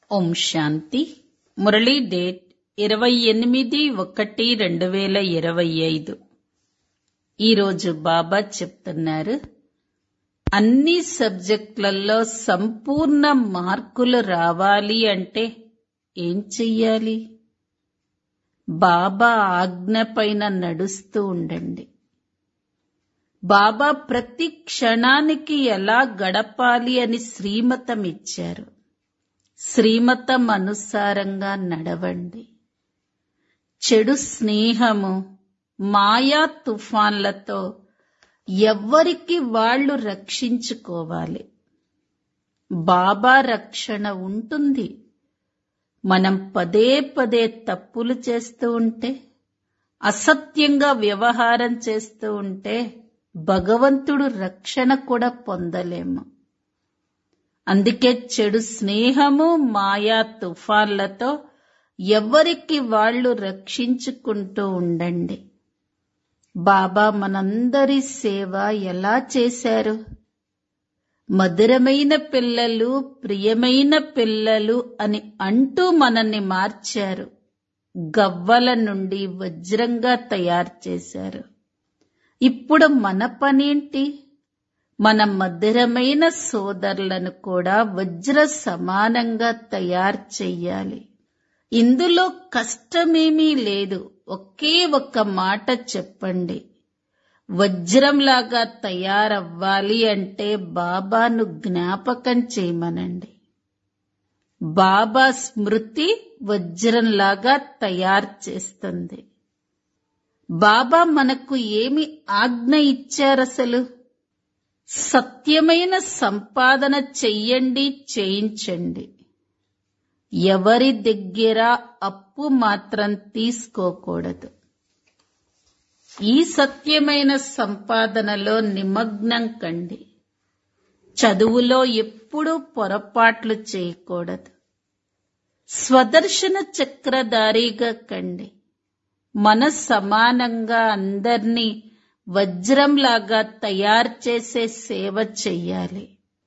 ఓం శాంతి Murali date ఇరవై ఎనిమిది ఒకటి రెండు వేల ఇరవై ఐదు ఈరోజు బాబా చెప్తున్నారు అన్ని సబ్జెక్టులలో సంపూర్ణ మార్కులు రావాలి అంటే ఏం చెయ్యాలి బాబా ఆజ్ఞ పైన నడుస్తూ ఉండండి బాబా ప్రతి క్షణానికి ఎలా గడపాలి అని శ్రీమతం ఇచ్చారు శ్రీమతం అనుసారంగా నడవండి చెడు స్నేహము మాయా తుఫాన్లతో ఎవ్వరికి వాళ్ళు రక్షించుకోవాలి బాబా రక్షణ ఉంటుంది మనం పదే పదే తప్పులు చేస్తూ ఉంటే అసత్యంగా వ్యవహారం చేస్తూ ఉంటే భగవంతుడు రక్షణ కూడా పొందలేము అందుకే చెడు స్నేహము మాయా తుఫాన్లతో ఎవరికి వాళ్ళు రక్షించుకుంటూ ఉండండి బాబా మనందరి సేవ ఎలా చేశారు మధురమైన పిల్లలు ప్రియమైన పిల్లలు అని అంటూ మనల్ని మార్చారు గవ్వల నుండి వజ్రంగా తయారు చేశారు ఇప్పుడు మన పనేంటి మన మధురమైన సోదరులను కూడా వజ్ర సమానంగా తయారు చెయ్యాలి ఇందులో కష్టమేమీ లేదు ఒకే ఒక్క మాట చెప్పండి వజ్రంలాగా తయారవ్వాలి అంటే బాబాను జ్ఞాపకం చేయమనండి బాబా స్మృతి వజ్రంలాగా తయారు చేస్తుంది బాబా మనకు ఏమి ఆజ్ఞ ఇచ్చారసలు సత్యమైన సంపాదన చెయ్యండి చేయించండి ఎవరి దగ్గర అప్పు మాత్రం తీసుకోకూడదు ఈ సత్యమైన సంపాదనలో నిమగ్నం కండి చదువులో ఎప్పుడూ పొరపాట్లు చేయకూడదు స్వదర్శన చక్రధారిగా కండి మన సమానంగా అందర్నీ వజ్రంలాగా తయారు చేసే సేవ చెయ్యాలి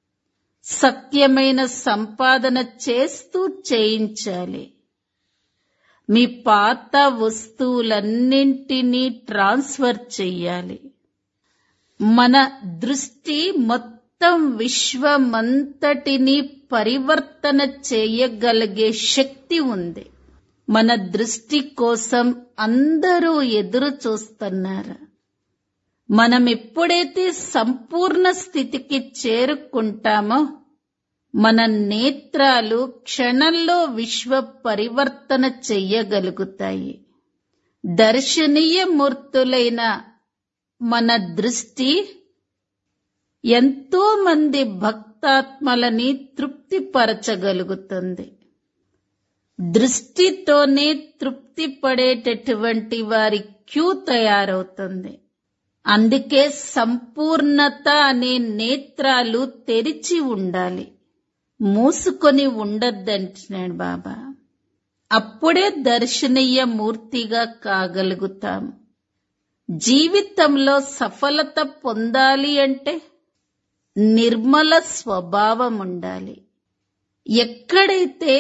సత్యమైన సంపాదన చేస్తూ చేయించాలి మీ పాత వస్తువులన్నింటినీ ట్రాన్స్ఫర్ చెయ్యాలి మన దృష్టి మొత్తం విశ్వమంతటిని పరివర్తన చేయగలిగే శక్తి ఉంది మన దృష్టి కోసం అందరూ ఎదురు చూస్తున్నారు మనం ఎప్పుడైతే సంపూర్ణ స్థితికి చేరుకుంటామో మన నేత్రాలు క్షణంలో విశ్వ పరివర్తన చెయ్యగలుగుతాయి దర్శనీయ మూర్తులైన మన దృష్టి ఎంతో మంది భక్తాత్మలని తృప్తిపరచగలుగుతుంది దృష్టితోనే తృప్తి పడేటటువంటి వారి క్యూ తయారవుతుంది అందుకే సంపూర్ణత అనే నేత్రాలు తెరిచి ఉండాలి మూసుకొని ఉండొద్దంటున్నాడు బాబా అప్పుడే దర్శనీయ మూర్తిగా కాగలుగుతాం జీవితంలో సఫలత పొందాలి అంటే నిర్మల స్వభావం ఉండాలి ఎక్కడైతే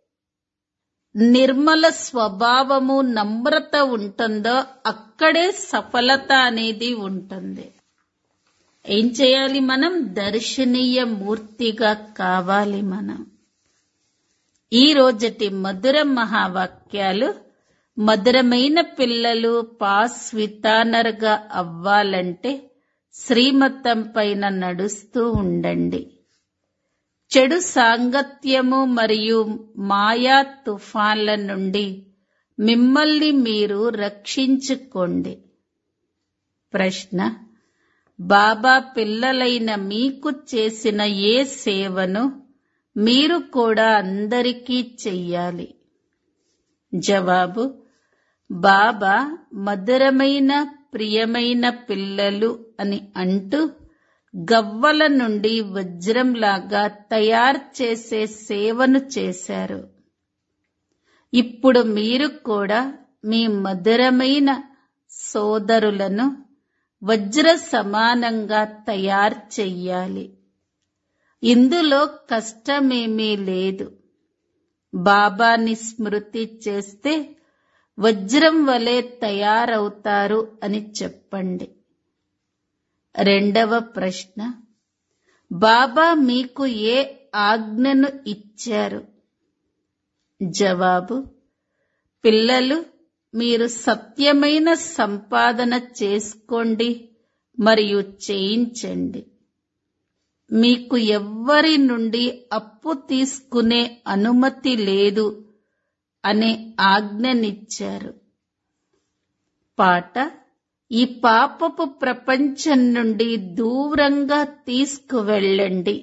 నిర్మల స్వభావము నమ్రత ఉంటుందో అక్కడే సఫలత అనేది ఉంటుంది ఏం చేయాలి మనం దర్శనీయ మూర్తిగా కావాలి మనం ఈ రోజటి మధుర మహావాక్యాలు మధురమైన పిల్లలు పాస్ వితానర్గా అవ్వాలంటే శ్రీమతం పైన నడుస్తూ ఉండండి చెడు సాంగత్యము మరియు మాయా తుఫాన్ల నుండి మిమ్మల్ని మీరు రక్షించుకోండి ప్రశ్న బాబా పిల్లలైన మీకు చేసిన ఏ సేవను మీరు కూడా అందరికీ చెయ్యాలి జవాబు బాబా మధురమైన ప్రియమైన పిల్లలు అని అంటూ గవ్వల నుండి వజ్రంలాగా తయారు చేసే సేవను చేశారు ఇప్పుడు మీరు కూడా మీ మధురమైన సోదరులను వజ్ర సమానంగా తయారు చెయ్యాలి ఇందులో కష్టమేమీ లేదు బాబాని స్మృతి చేస్తే వజ్రం వలె తయారవుతారు అని చెప్పండి రెండవ ప్రశ్న బాబా మీకు ఏ ఆజ్ఞను ఇచ్చారు జవాబు పిల్లలు మీరు సత్యమైన సంపాదన చేసుకోండి మరియు చేయించండి మీకు ఎవ్వరి నుండి అప్పు తీసుకునే అనుమతి లేదు అనే ఆజ్ఞనిచ్చారు పాట ఈ పాపపు ప్రపంచం నుండి దూరంగా తీసుకువెళ్ళండి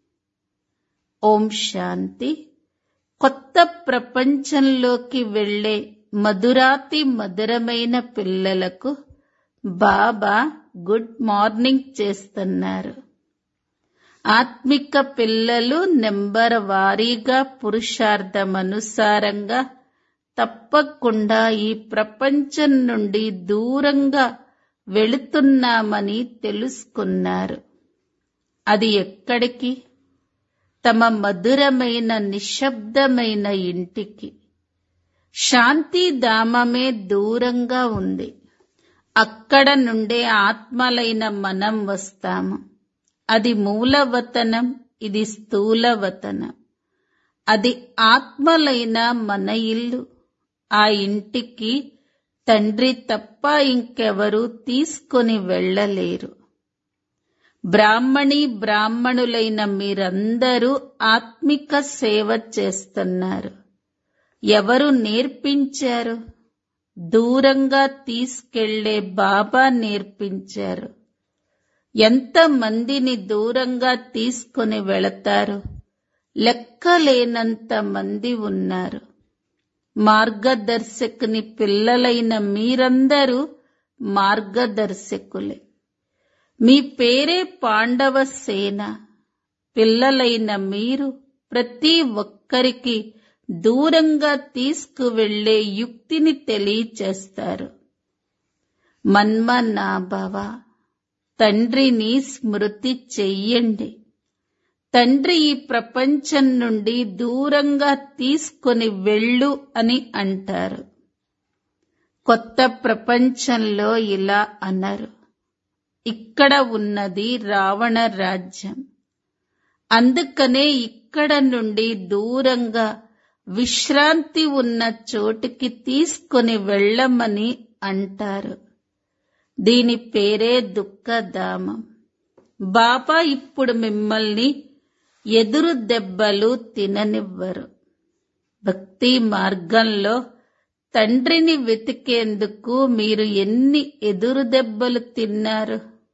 ఓం శాంతి కొత్త ప్రపంచంలోకి వెళ్ళే మధురాతి మధురమైన పిల్లలకు బాబా గుడ్ మార్నింగ్ చేస్తున్నారు ఆత్మిక పిల్లలు నెంబర్ వారీగా పురుషార్థమనుసారంగా తప్పకుండా ఈ ప్రపంచం నుండి దూరంగా వెళుతున్నామని తెలుసుకున్నారు అది ఎక్కడికి తమ మధురమైన నిశ్శబ్దమైన ఇంటికి శాంతిధామమే దూరంగా ఉంది అక్కడ నుండే ఆత్మలైన మనం వస్తాము అది మూలవతనం ఇది స్థూలవతనం అది ఆత్మలైన మన ఇల్లు ఆ ఇంటికి తండ్రి తప్ప ఇంకెవరూ తీసుకొని వెళ్ళలేరు బ్రాహ్మణి బ్రాహ్మణులైన మీరందరూ ఆత్మిక సేవ చేస్తున్నారు ఎవరు నేర్పించారు దూరంగా తీసుకెళ్లే బాబా నేర్పించారు ఎంత మందిని దూరంగా తీసుకొని వెళతారు లెక్కలేనంత మంది ఉన్నారు మార్గదర్శకుని పిల్లలైన మీరందరూ మార్గదర్శకులే మీ పేరే పాండవ సేన పిల్లలైన మీరు ప్రతి ఒక్కరికి దూరంగా తీసుకువెళ్లే యుక్తిని తెలియచేస్తారు మన్మనాభవ తండ్రిని స్మృతి చెయ్యండి తండ్రి ఈ ప్రపంచం నుండి దూరంగా తీసుకొని వెళ్ళు అని అంటారు కొత్త ప్రపంచంలో ఇలా అన్నారు ఇక్కడ ఉన్నది రావణ రాజ్యం అందుకనే ఇక్కడ నుండి దూరంగా విశ్రాంతి ఉన్న చోటుకి తీసుకొని వెళ్ళమని అంటారు దీని పేరే దుఃఖధామం బాబా ఇప్పుడు మిమ్మల్ని ఎదురు దెబ్బలు తిననివ్వరు భక్తి మార్గంలో తండ్రిని వెతికేందుకు మీరు ఎన్ని ఎదురు దెబ్బలు తిన్నారు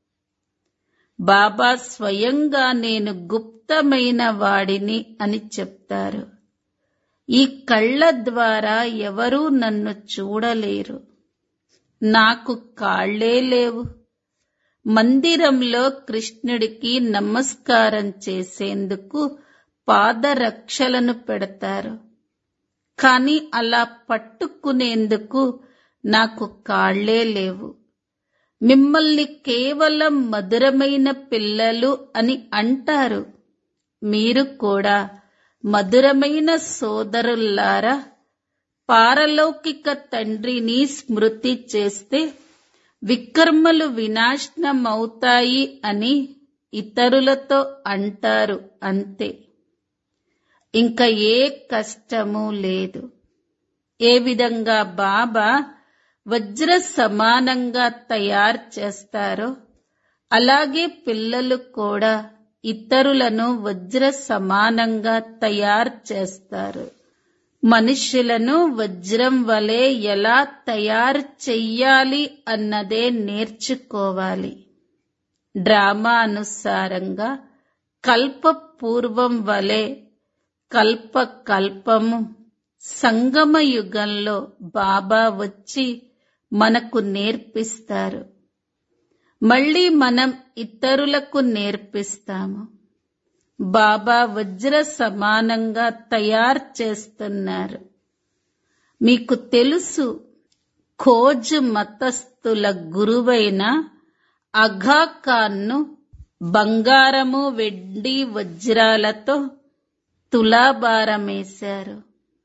బాబా స్వయంగా నేను గుప్తమైన వాడిని అని చెప్తారు ఈ కళ్ళ ద్వారా ఎవరూ నన్ను చూడలేరు నాకు కాళ్లే లేవు మందిరంలో కృష్ణుడికి నమస్కారం చేసేందుకు పాదరక్షలను పెడతారు కాని అలా పట్టుకునేందుకు నాకు కాళ్లే లేవు మిమ్మల్ని కేవలం మధురమైన పిల్లలు అని అంటారు మీరు కూడా మధురమైన సోదరుల్లారా పారలౌకిక తండ్రిని స్మృతి చేస్తే వికర్మలు వినాశనమవుతాయి అని ఇతరులతో అంటారు అంతే ఇంకా ఏ కష్టము లేదు ఏ విధంగా బాబా వజ్ర సమానంగా తయారు చేస్తారో అలాగే పిల్లలు కూడా ఇతరులను వజ్ర సమానంగా తయారు చేస్తారు మనుష్యులను వజ్రం వలె ఎలా తయారు చెయ్యాలి అన్నదే నేర్చుకోవాలి డ్రామా అనుసారంగా కల్ప పూర్వం వలె కల్ప కల్పము సంగమ యుగంలో బాబా వచ్చి మనకు నేర్పిస్తారు మళ్ళీ మనం ఇతరులకు నేర్పిస్తాము బాబా వజ్ర సమానంగా తయారు చేస్తున్నారు మీకు తెలుసు ఖోజ్ మతస్థుల గురువైన అఘాఖాన్ను బంగారము వెండి వజ్రాలతో తులాభారమేశారు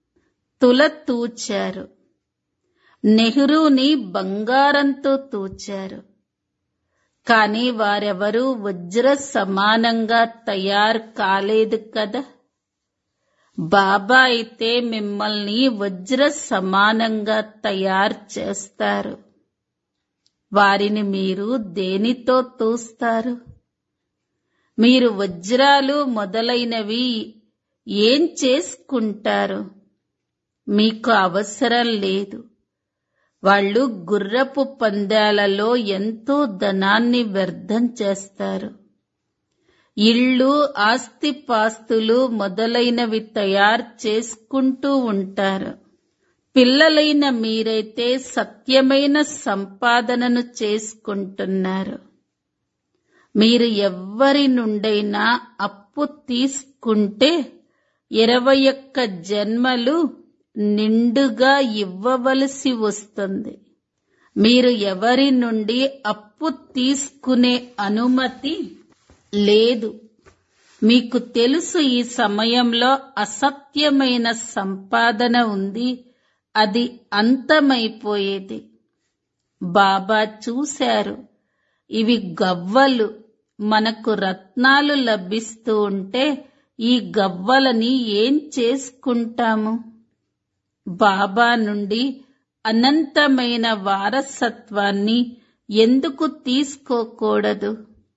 తుల తూచారు నెహ్రూని బంగారంతో తూచారు కానీ వారెవరూ వజ్ర సమానంగా తయారు కాలేదు కదా బాబా అయితే మిమ్మల్ని వజ్ర సమానంగా తయారు చేస్తారు వారిని మీరు దేనితో తూస్తారు మీరు వజ్రాలు మొదలైనవి ఏం చేసుకుంటారు మీకు అవసరం లేదు వాళ్ళు గుర్రపు పందాలలో ఎంతో ధనాన్ని వ్యర్థం చేస్తారు ఇళ్ళు ఆస్తిపాస్తులు మొదలైనవి తయారు చేసుకుంటూ ఉంటారు పిల్లలైన మీరైతే సత్యమైన సంపాదనను చేసుకుంటున్నారు మీరు ఎవ్వరి నుండైనా అప్పు తీసుకుంటే ఇరవై ఒక్క జన్మలు నిండుగా ఇవ్వవలసి వస్తుంది మీరు ఎవరి నుండి అప్పు తీసుకునే అనుమతి లేదు మీకు తెలుసు ఈ సమయంలో అసత్యమైన సంపాదన ఉంది అది అంతమైపోయేది బాబా చూశారు ఇవి గవ్వలు మనకు రత్నాలు లభిస్తూ ఉంటే ఈ గవ్వలని ఏం చేసుకుంటాము బాబా నుండి అనంతమైన వారసత్వాన్ని ఎందుకు తీసుకోకూడదు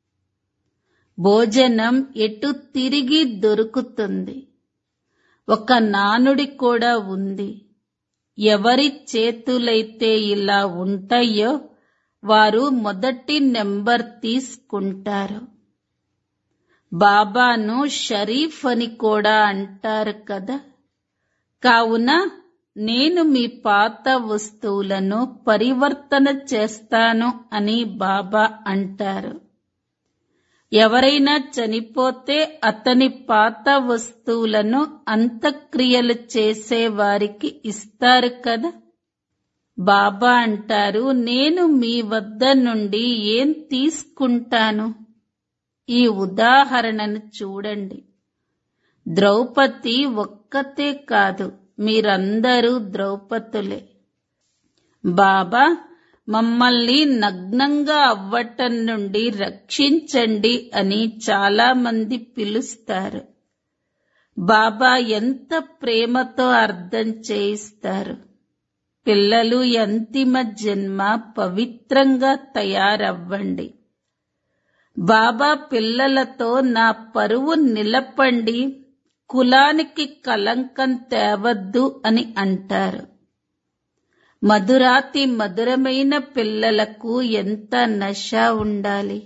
భోజనం ఎటు తిరిగి దొరుకుతుంది ఒక నానుడి కూడా ఉంది ఎవరి చేతులైతే ఇలా ఉంటాయో వారు మొదటి నెంబర్ తీసుకుంటారు బాబాను షరీఫ్ అని కూడా అంటారు కదా కావున నేను మీ పాత వస్తువులను పరివర్తన చేస్తాను అని బాబా అంటారు ఎవరైనా చనిపోతే అతని పాత వస్తువులను అంతక్రియలు చేసే వారికి ఇస్తారు కదా బాబా అంటారు నేను మీ వద్ద నుండి ఏం తీసుకుంటాను ఈ ఉదాహరణను చూడండి ద్రౌపది ఒక్కతే కాదు మీరందరూ ద్రౌపదులే బాబా మమ్మల్ని నగ్నంగా అవ్వటం నుండి రక్షించండి అని చాలా మంది పిలుస్తారు బాబా ఎంత ప్రేమతో అర్థం చేయిస్తారు పిల్లలు అంతిమ జన్మ పవిత్రంగా తయారవ్వండి బాబా పిల్లలతో నా పరువు నిలపండి కులానికి కలంకం తేవద్దు అని అంటారు మధురాతి మధురమైన పిల్లలకు ఎంత నష ఉండాలి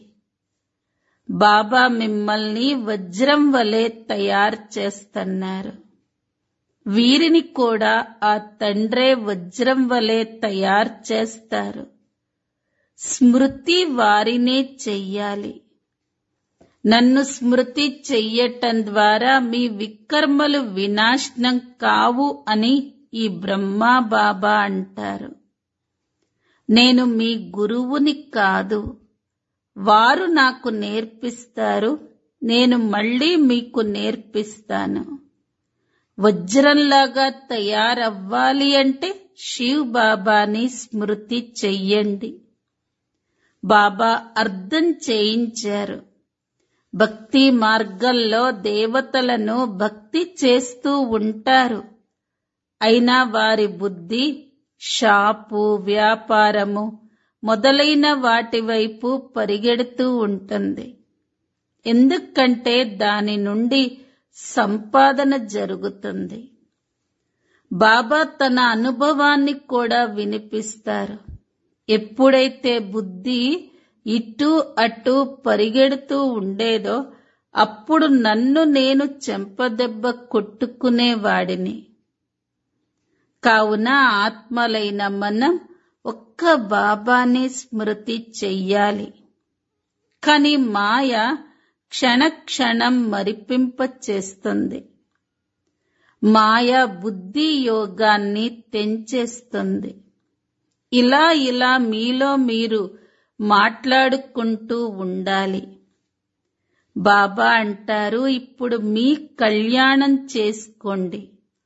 బాబా మిమ్మల్ని వజ్రం వలె తయారు చేస్తున్నారు వీరిని కూడా ఆ తండ్రే వజ్రం వలె తయారు చేస్తారు స్మృతి వారినే చెయ్యాలి నన్ను స్మృతి చెయ్యటం ద్వారా మీ వికర్మలు వినాశనం కావు అని ఈ బ్రహ్మా బాబా అంటారు నేను మీ గురువుని కాదు వారు నాకు నేర్పిస్తారు నేను మళ్ళీ మీకు నేర్పిస్తాను వజ్రంలాగా తయారవ్వాలి అంటే శివ్ బాబాని స్మృతి చెయ్యండి బాబా అర్థం చేయించారు భక్తి మార్గంలో దేవతలను భక్తి చేస్తూ ఉంటారు అయినా వారి బుద్ధి షాపు వ్యాపారము మొదలైన వాటి వైపు పరిగెడుతూ ఉంటుంది ఎందుకంటే దాని నుండి సంపాదన జరుగుతుంది బాబా తన అనుభవాన్ని కూడా వినిపిస్తారు ఎప్పుడైతే బుద్ధి ఇటు అటు పరిగెడుతూ ఉండేదో అప్పుడు నన్ను నేను చెంపదెబ్బ కొట్టుకునేవాడిని కావున ఆత్మలైన మనం ఒక్క బాబాని స్మృతి చెయ్యాలి కాని మాయ క్షణ క్షణం మరిపింప చేస్తుంది మాయ బుద్ధి యోగాన్ని తెంచేస్తుంది ఇలా ఇలా మీలో మీరు మాట్లాడుకుంటూ ఉండాలి బాబా అంటారు ఇప్పుడు మీ కళ్యాణం చేసుకోండి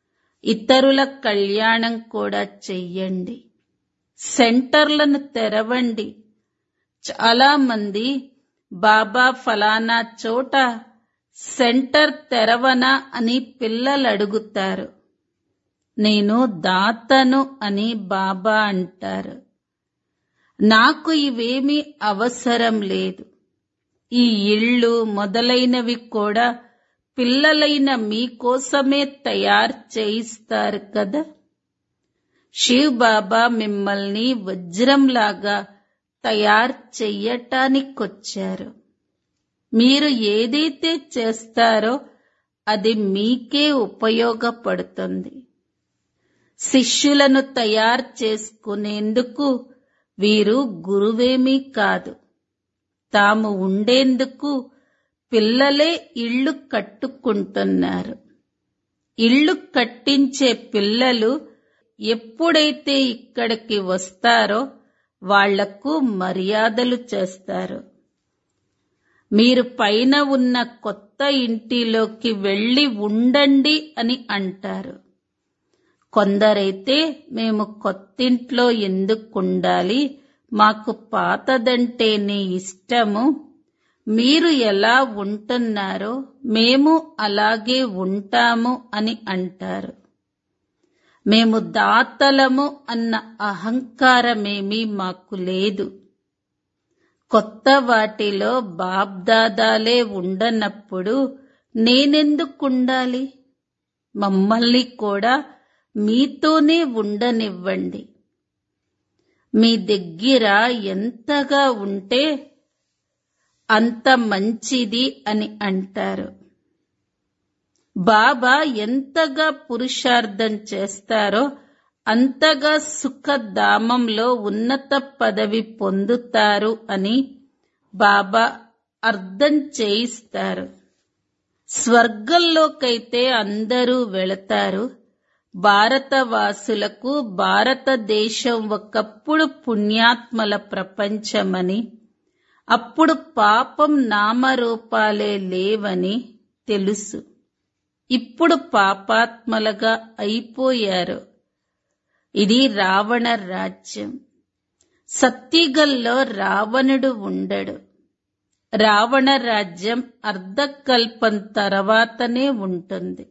ఇతరుల కళ్యాణం కూడా చెయ్యండి సెంటర్లను తెరవండి చాలా మంది బాబా ఫలానా చోట సెంటర్ తెరవనా అని పిల్లలు అడుగుతారు నేను దాతను అని బాబా అంటారు నాకు ఇవేమీ అవసరం లేదు ఈ ఇళ్ళు మొదలైనవి కూడా పిల్లలైన మీకోసమే తయారు చేయిస్తారు కదా శివ్ బాబా మిమ్మల్ని వజ్రంలాగా తయారు చెయ్యటానికొచ్చారు మీరు ఏదైతే చేస్తారో అది మీకే ఉపయోగపడుతుంది శిష్యులను తయారు చేసుకునేందుకు వీరు గురువేమీ కాదు తాము ఉండేందుకు పిల్లలే ఇళ్ళు కట్టుకుంటున్నారు ఇళ్ళు కట్టించే పిల్లలు ఎప్పుడైతే ఇక్కడికి వస్తారో వాళ్లకు మర్యాదలు చేస్తారు మీరు పైన ఉన్న కొత్త ఇంటిలోకి వెళ్ళి ఉండండి అని అంటారు కొందరైతే మేము కొత్తింట్లో ఎందుకు ఉండాలి మాకు పాతదంటేనే ఇష్టము మీరు ఎలా ఉంటున్నారో మేము అలాగే ఉంటాము అని అంటారు మేము దాతలము అన్న అహంకారమేమీ మాకు లేదు కొత్త వాటిలో బాబ్దాదాలే ఉండనప్పుడు నేనెందుకుండాలి మమ్మల్ని కూడా మీతోనే ఉండనివ్వండి మీ దగ్గర ఎంతగా ఉంటే అంత మంచిది అని అంటారు బాబా ఎంతగా పురుషార్థం చేస్తారో అంతగా సుఖధామంలో ఉన్నత పదవి పొందుతారు అని బాబా అర్థం చేయిస్తారు స్వర్గంలోకైతే అందరూ వెళతారు భారతవాసులకు భారతదేశం ఒకప్పుడు పుణ్యాత్మల ప్రపంచమని అప్పుడు పాపం నామరూపాలే లేవని తెలుసు ఇప్పుడు పాపాత్మలుగా అయిపోయారు ఇది రావణ రాజ్యం సత్తిగల్లో రావణుడు ఉండడు రావణ రాజ్యం అర్ధకల్పం తర్వాతనే ఉంటుంది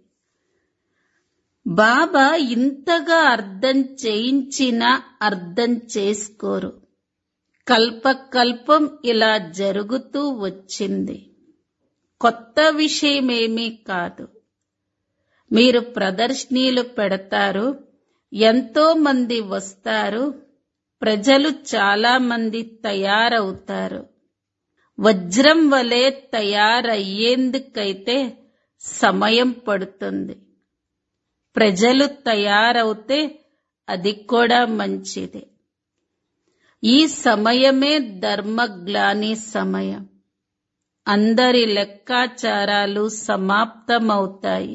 బాబా ఇంతగా అర్థం చేయించినా అర్థం చేసుకోరు కల్పకల్పం ఇలా జరుగుతూ వచ్చింది కొత్త విషయమేమీ కాదు మీరు ప్రదర్శనీలు పెడతారు ఎంతో మంది వస్తారు ప్రజలు చాలా మంది తయారవుతారు వజ్రం వలె తయారయ్యేందుకైతే సమయం పడుతుంది ప్రజలు తయారవుతే అది కూడా మంచిదే ఈ సమయమే ధర్మగ్లాని సమయం అందరి లెక్కాచారాలు సమాప్తమవుతాయి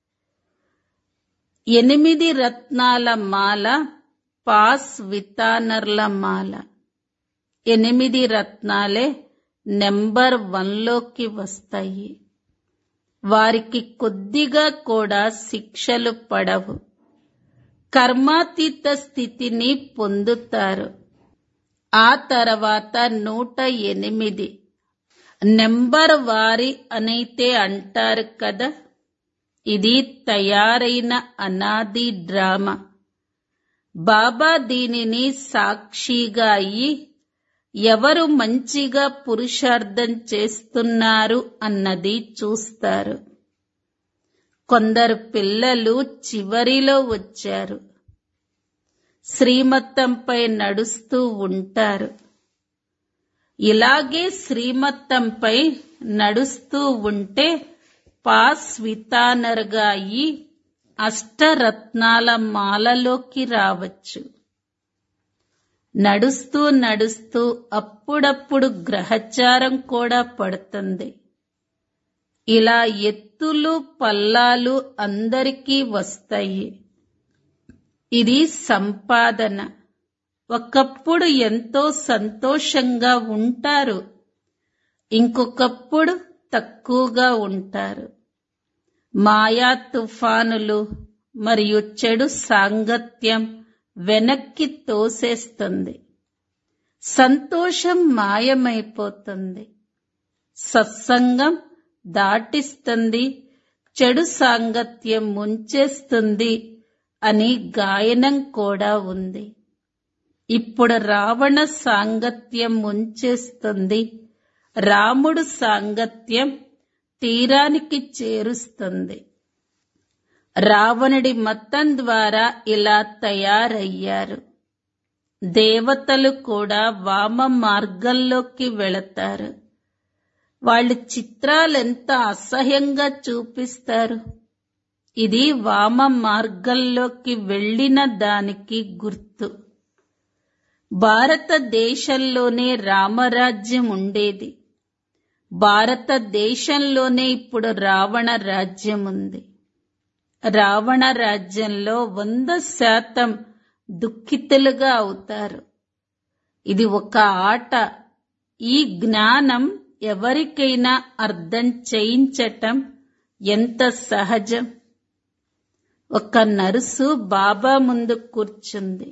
ఎనిమిది రత్నాల మాల పాస్ వితానర్ల మాల ఎనిమిది రత్నాలే నెంబర్ వన్లోకి వస్తాయి వారికి కొద్దిగా కూడా శిక్షలు పడవు కర్మాతీత స్థితిని పొందుతారు ఆ తర్వాత నూట ఎనిమిది నెంబర్ వారి అనైతే అంటారు కదా ఇది తయారైన అనాది డ్రామా బాబా దీనిని సాక్షిగా అయ్యి ఎవరు మంచిగా పురుషార్థం చేస్తున్నారు అన్నది చూస్తారు కొందరు పిల్లలు చివరిలో వచ్చారు శ్రీమత్తంపై నడుస్తూ ఉంటారు ఇలాగే శ్రీమత్తంపై నడుస్తూ ఉంటే పాస్ వితానర్గా అయి అష్టరత్నాల మాలలోకి రావచ్చు నడుస్తూ నడుస్తూ అప్పుడప్పుడు గ్రహచారం కూడా పడుతుంది ఇలా ఎత్తులు పల్లాలు అందరికీ వస్తాయి ఇది సంపాదన ఒకప్పుడు ఎంతో సంతోషంగా ఉంటారు ఇంకొకప్పుడు తక్కువగా ఉంటారు మాయా తుఫానులు మరియు చెడు సాంగత్యం వెనక్కి తోసేస్తుంది సంతోషం మాయమైపోతుంది సత్సంగం దాటిస్తుంది చెడు సాంగత్యం ముంచేస్తుంది అని గాయనం కూడా ఉంది ఇప్పుడు రావణ సాంగత్యం ముంచేస్తుంది రాముడు సాంగత్యం తీరానికి చేరుస్తుంది రావణుడి మతం ద్వారా ఇలా తయారయ్యారు దేవతలు కూడా వామ మార్గంలోకి వెళతారు వాళ్ళు చిత్రాలెంత అసహ్యంగా చూపిస్తారు ఇది వామ మార్గంలోకి వెళ్ళిన దానికి గుర్తు భారతదేశంలోనే రామరాజ్యం ఉండేది భారతదేశంలోనే ఇప్పుడు రావణ రాజ్యం ఉంది రావణ రాజ్యంలో వంద శాతం దుఃఖితులుగా అవుతారు ఇది ఒక ఆట ఈ జ్ఞానం ఎవరికైనా అర్థం చేయించటం ఎంత సహజం ఒక నర్సు బాబా ముందు కూర్చుంది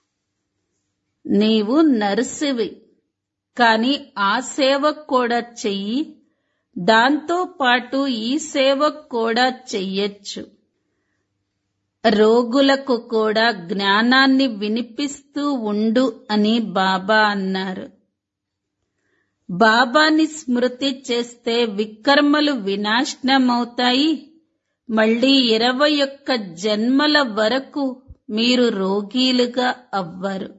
నీవు నర్సువి కాని ఆ సేవ కూడా చెయ్యి దాంతో పాటు ఈ సేవ కూడా చెయ్యొచ్చు రోగులకు కూడా జ్ఞానాన్ని వినిపిస్తూ ఉండు అని బాబా అన్నారు బాబాని స్మృతి చేస్తే వికర్మలు వినాశనమవుతాయి మళ్ళీ ఇరవై ఒక్క జన్మల వరకు మీరు రోగీలుగా అవ్వరు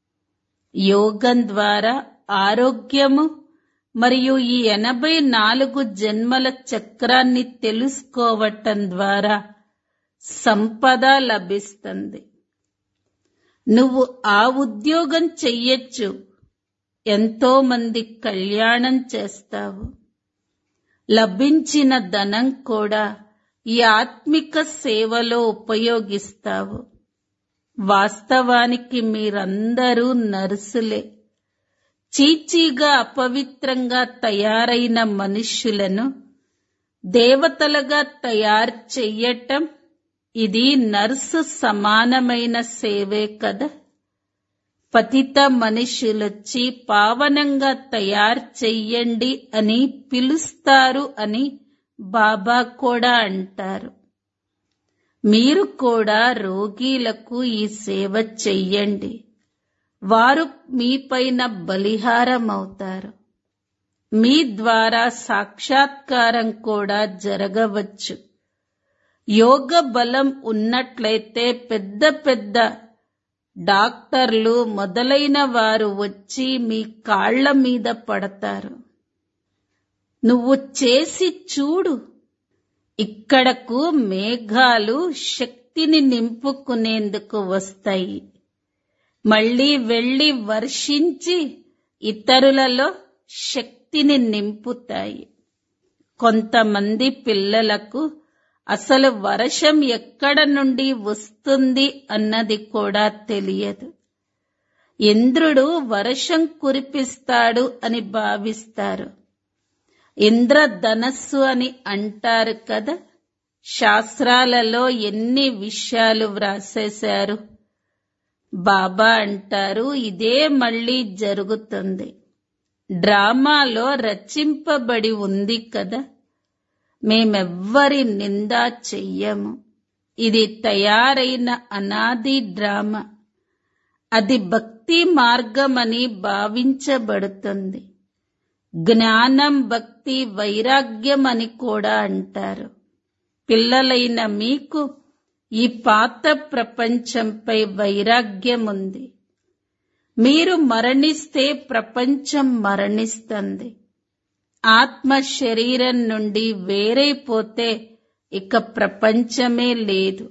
యోగం ద్వారా ఆరోగ్యము మరియు ఈ ఎనభై నాలుగు జన్మల చక్రాన్ని తెలుసుకోవటం ద్వారా సంపద లభిస్తుంది నువ్వు ఆ ఉద్యోగం చెయ్యొచ్చు ఎంతో మంది కళ్యాణం చేస్తావు లభించిన ధనం కూడా ఈ ఆత్మిక సేవలో ఉపయోగిస్తావు వాస్తవానికి మీరందరూ నర్సులే చీచీగా అపవిత్రంగా తయారైన మనుష్యులను దేవతలుగా తయారు చెయ్యటం ఇది నర్సు సమానమైన సేవే కదా పతిత మనుషులొచ్చి పావనంగా తయారు చెయ్యండి అని పిలుస్తారు అని బాబా కూడా అంటారు మీరు కూడా రోగీలకు ఈ సేవ చెయ్యండి వారు మీపైన బలిహారమవుతారు మీ ద్వారా సాక్షాత్కారం కూడా జరగవచ్చు యోగ బలం ఉన్నట్లయితే పెద్ద పెద్ద డాక్టర్లు మొదలైన వారు వచ్చి మీ కాళ్ల మీద పడతారు నువ్వు చేసి చూడు ఇక్కడకు మేఘాలు శక్తిని నింపుకునేందుకు వస్తాయి మళ్ళీ వెళ్లి వర్షించి ఇతరులలో శక్తిని నింపుతాయి కొంతమంది పిల్లలకు అసలు వర్షం ఎక్కడ నుండి వస్తుంది అన్నది కూడా తెలియదు ఇంద్రుడు వర్షం కురిపిస్తాడు అని భావిస్తారు ఇంద్రధనస్సు అని అంటారు కదా శాస్త్రాలలో ఎన్ని విషయాలు వ్రాసేశారు బాబా అంటారు ఇదే మళ్ళీ జరుగుతుంది డ్రామాలో రచింపబడి ఉంది కదా మేమెవ్వరి నిందా చెయ్యము ఇది తయారైన అనాది డ్రామా అది భక్తి మార్గమని భావించబడుతుంది జ్ఞానం భక్తి వైరాగ్యం అని కూడా అంటారు పిల్లలైన మీకు ఈ పాత ప్రపంచంపై వైరాగ్యం ఉంది మీరు మరణిస్తే ప్రపంచం మరణిస్తుంది ఆత్మ శరీరం నుండి వేరైపోతే ఇక ప్రపంచమే లేదు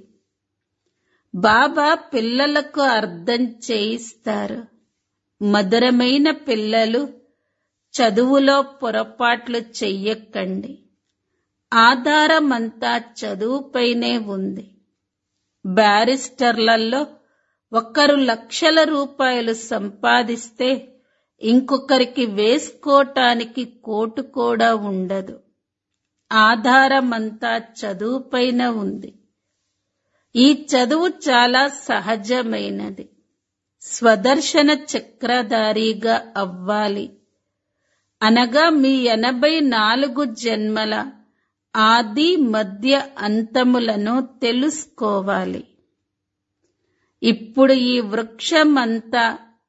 బాబా పిల్లలకు అర్థం చేయిస్తారు మధురమైన పిల్లలు చదువులో పొరపాట్లు చెయ్యకండి ఆధారమంతా చదువుపైనే ఉంది బ్యారిస్టర్లలో ఒకరు లక్షల రూపాయలు సంపాదిస్తే ఇంకొకరికి వేసుకోటానికి కోటు కూడా ఉండదు ఆధారమంతా చదువుపైన ఉంది ఈ చదువు చాలా సహజమైనది స్వదర్శన చక్రధారిగా అవ్వాలి అనగా మీ ఎనభై నాలుగు జన్మల ఆది మధ్య అంతములను తెలుసుకోవాలి ఇప్పుడు ఈ వృక్షమంతా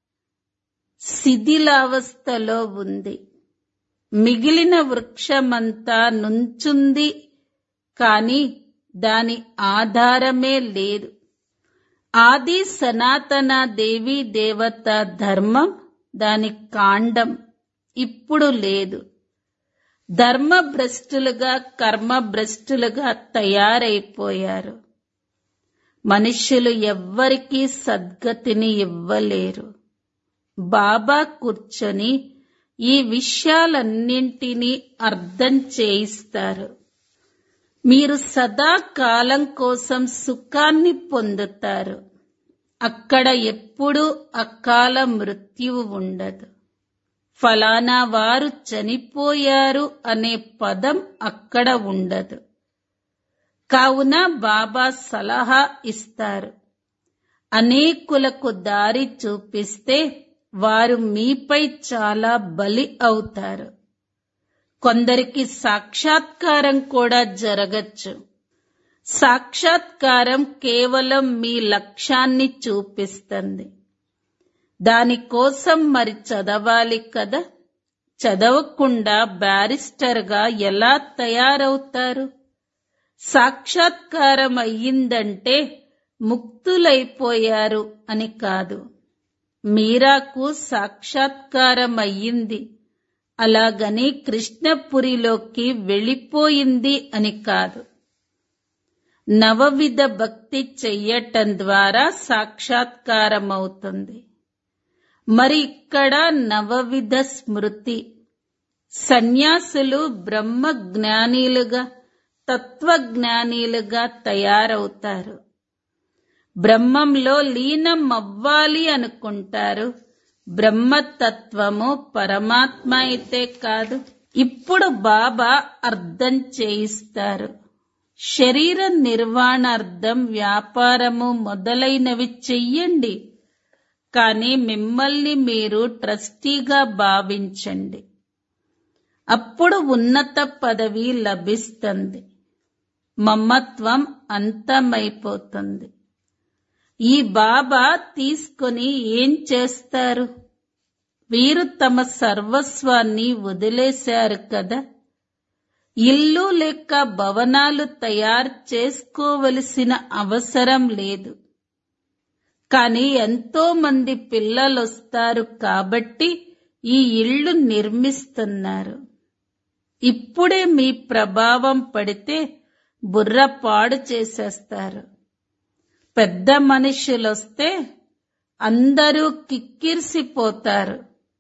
శిథిలావస్థలో ఉంది మిగిలిన వృక్షమంతా నుంచుంది కాని దాని ఆధారమే లేదు ఆది సనాతన దేవీ దేవత ధర్మం దాని కాండం ఇప్పుడు లేదు ధర్మ భ్రష్టులుగా కర్మ భ్రష్టులుగా తయారైపోయారు మనుష్యులు ఎవ్వరికీ సద్గతిని ఇవ్వలేరు బాబా కూర్చొని ఈ విషయాలన్నింటినీ అర్థం చేయిస్తారు మీరు సదా కాలం కోసం సుఖాన్ని పొందుతారు అక్కడ ఎప్పుడూ అకాల మృత్యువు ఉండదు ఫలానా వారు చనిపోయారు అనే పదం అక్కడ ఉండదు కావున బాబా సలహా ఇస్తారు అనేకులకు దారి చూపిస్తే వారు మీపై చాలా బలి అవుతారు కొందరికి సాక్షాత్కారం కూడా జరగచ్చు సాక్షాత్కారం కేవలం మీ లక్ష్యాన్ని చూపిస్తుంది దానికోసం మరి చదవాలి కదా చదవకుండా బ్యారిస్టర్గా ఎలా తయారవుతారు సాక్షాత్కారం అయ్యిందంటే ముక్తులైపోయారు అని కాదు మీరాకు సాక్షాత్కారం అయ్యింది అలాగని కృష్ణపురిలోకి వెళ్ళిపోయింది అని కాదు నవవిధ భక్తి చెయ్యటం ద్వారా సాక్షాత్కారం అవుతుంది మరి ఇక్కడ నవవిధ స్మృతి సన్యాసులు బ్రహ్మ జ్ఞానీలుగా తత్వజ్ఞానీలుగా తయారవుతారు బ్రహ్మంలో లీనం అవ్వాలి అనుకుంటారు బ్రహ్మతత్వము పరమాత్మ అయితే కాదు ఇప్పుడు బాబా అర్థం చేయిస్తారు శరీర నిర్వహణార్థం వ్యాపారము మొదలైనవి చెయ్యండి కానీ మిమ్మల్ని మీరు ట్రస్టీగా భావించండి అప్పుడు ఉన్నత పదవి లభిస్తుంది మమ్మత్వం అంతమైపోతుంది ఈ బాబా తీసుకొని ఏం చేస్తారు వీరు తమ సర్వస్వాన్ని వదిలేశారు కదా ఇల్లు లేక భవనాలు తయారు చేసుకోవలసిన అవసరం లేదు కానీ ఎంతో మంది పిల్లలొస్తారు కాబట్టి ఈ ఇళ్ళు నిర్మిస్తున్నారు ఇప్పుడే మీ ప్రభావం పడితే బుర్ర పాడు చేసేస్తారు పెద్ద మనుషులొస్తే అందరూ కిక్కిరిసిపోతారు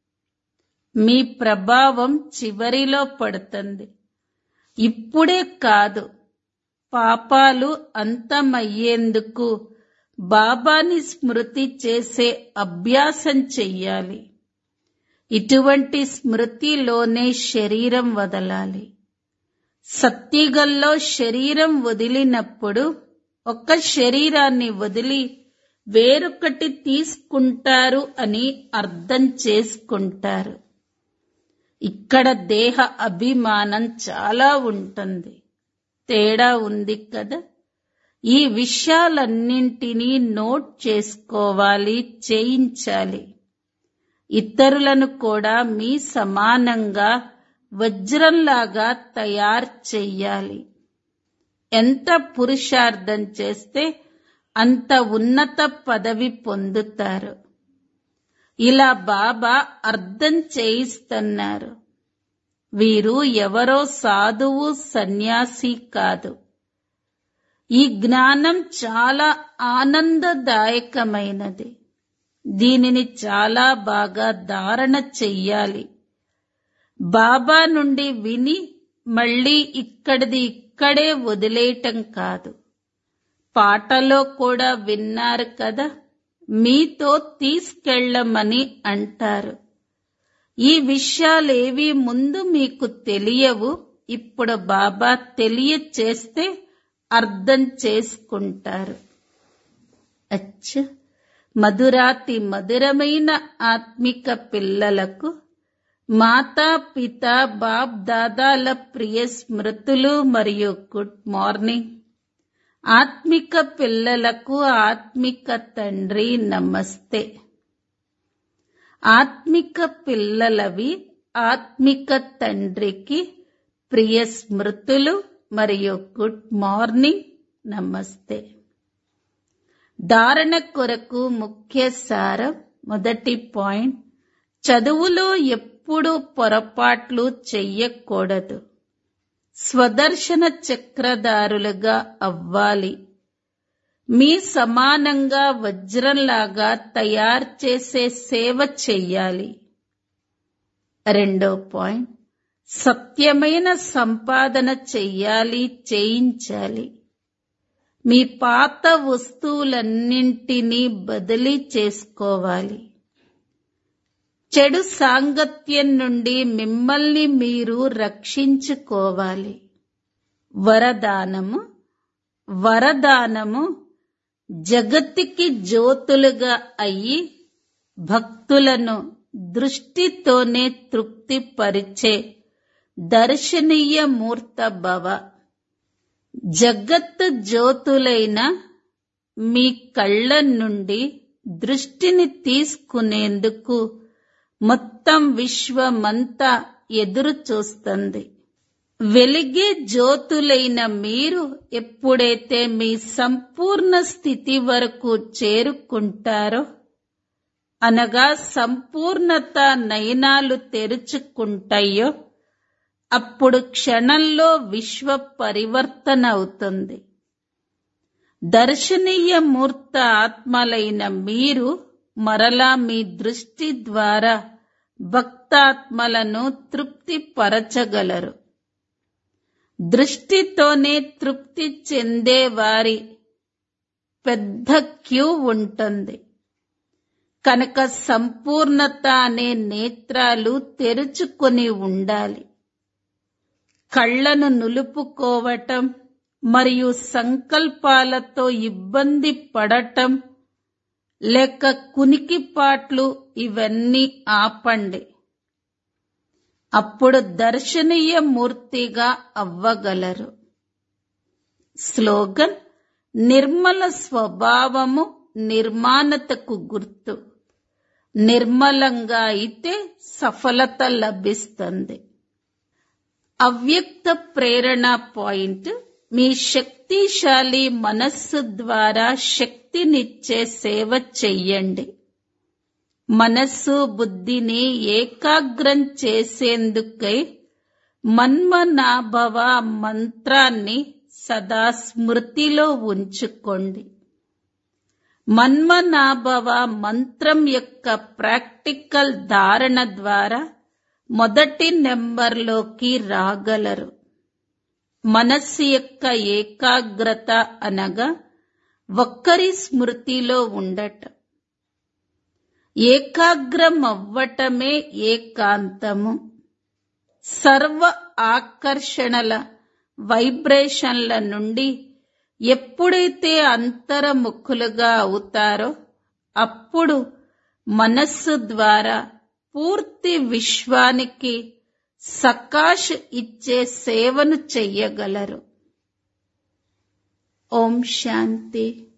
మీ ప్రభావం చివరిలో పడుతుంది ఇప్పుడే కాదు పాపాలు అంతమయ్యేందుకు బాబాని స్మృతి చేసే అభ్యాసం చెయ్యాలి ఇటువంటి స్మృతిలోనే శరీరం వదలాలి సత్తిగల్లో శరీరం వదిలినప్పుడు ఒక శరీరాన్ని వదిలి వేరొకటి తీసుకుంటారు అని అర్థం చేసుకుంటారు ఇక్కడ దేహ అభిమానం చాలా ఉంటుంది తేడా ఉంది కదా ఈ విషయాలన్నింటినీ నోట్ చేసుకోవాలి చేయించాలి ఇతరులను కూడా మీ సమానంగా వజ్రంలాగా తయారు చెయ్యాలి ఎంత పురుషార్థం చేస్తే అంత ఉన్నత పదవి పొందుతారు ఇలా బాబా అర్థం చేయిస్తున్నారు వీరు ఎవరో సాధువు సన్యాసి కాదు ఈ జ్ఞానం చాలా ఆనందదాయకమైనది దీనిని చాలా బాగా ధారణ చెయ్యాలి బాబా నుండి విని మళ్ళీ ఇక్కడిది ఇక్కడే వదిలేయటం కాదు పాటలో కూడా విన్నారు కదా మీతో తీసుకెళ్ళమని అంటారు ఈ విషయాలేవి ముందు మీకు తెలియవు ఇప్పుడు బాబా తెలియచేస్తే అర్థం చేసుకుంటారు అచ్చ మధురాతి మధురమైన ఆత్మిక పిల్లలకు మాతా పిత బాప్ దాదాల ప్రియ స్మృతులు మరియు గుడ్ మార్నింగ్ ఆత్మిక పిల్లలకు ఆత్మిక తండ్రి నమస్తే ఆత్మిక పిల్లలవి ఆత్మిక తండ్రికి ప్రియ స్మృతులు మరియు గుడ్ మార్నింగ్ నమస్తే ధారణ కొరకు ముఖ్య సారం మొదటి పాయింట్ చదువులో ఎప్పుడు పొరపాట్లు చెయ్యకూడదు స్వదర్శన చక్రధారులుగా అవ్వాలి మీ సమానంగా వజ్రంలాగా తయారు చేసే సేవ చెయ్యాలి రెండో పాయింట్ సత్యమైన సంపాదన చెయ్యాలి చేయించాలి మీ పాత వస్తువులన్నింటినీ బదిలీ చేసుకోవాలి చెడు సాంగత్యం నుండి మిమ్మల్ని మీరు రక్షించుకోవాలి వరదానము వరదానము జగత్తుకి జ్యోతులుగా అయ్యి భక్తులను దృష్టితోనే తృప్తిపరిచే దర్శనీయ మూర్త భవ జగత్తు జ్యోతులైన మీ కళ్ళ నుండి దృష్టిని తీసుకునేందుకు మొత్తం విశ్వమంతా ఎదురు చూస్తుంది వెలిగే జ్యోతులైన మీరు ఎప్పుడైతే మీ సంపూర్ణ స్థితి వరకు చేరుకుంటారో అనగా సంపూర్ణత నయనాలు తెరుచుకుంటాయో అప్పుడు క్షణంలో విశ్వ పరివర్తన అవుతుంది దర్శనీయ మూర్త ఆత్మలైన మీరు మరలా మీ దృష్టి ద్వారా భక్తాత్మలను తృప్తి పరచగలరు దృష్టితోనే తృప్తి చెందే వారి పెద్ద క్యూ ఉంటుంది కనుక సంపూర్ణత అనే నేత్రాలు తెరుచుకొని ఉండాలి కళ్ళను నులుపుకోవటం మరియు సంకల్పాలతో ఇబ్బంది పడటం లేక కునికిపాట్లు ఇవన్నీ ఆపండి అప్పుడు దర్శనీయ మూర్తిగా అవ్వగలరు స్లోగన్ నిర్మల స్వభావము నిర్మాణతకు గుర్తు నిర్మలంగా అయితే సఫలత లభిస్తుంది అవ్యక్త ప్రేరణ పాయింట్ మీ శక్తిశాలి మనస్సు ద్వారా శక్తినిచ్చే సేవ చెయ్యండి మనస్సు బుద్ధిని ఏకాగ్రం చేసేందుకై మన్మనాభవ మంత్రాన్ని సదా స్మృతిలో ఉంచుకోండి మన్మనాభవ మంత్రం యొక్క ప్రాక్టికల్ ధారణ ద్వారా మొదటి నెంబర్లోకి రాగలరు మనస్సు యొక్క ఏకాగ్రత అనగా ఒక్కరి స్మృతిలో ఉండటం ఏకాగ్రం అవ్వటమే ఏకాంతము సర్వ ఆకర్షణల వైబ్రేషన్ల నుండి ఎప్పుడైతే అంతర్ముఖులుగా అవుతారో అప్పుడు మనస్సు ద్వారా పూర్తి విశ్వానికి సకాష్ ఇచ్చే సేవను చెయ్యగలరు ఓం శాంతి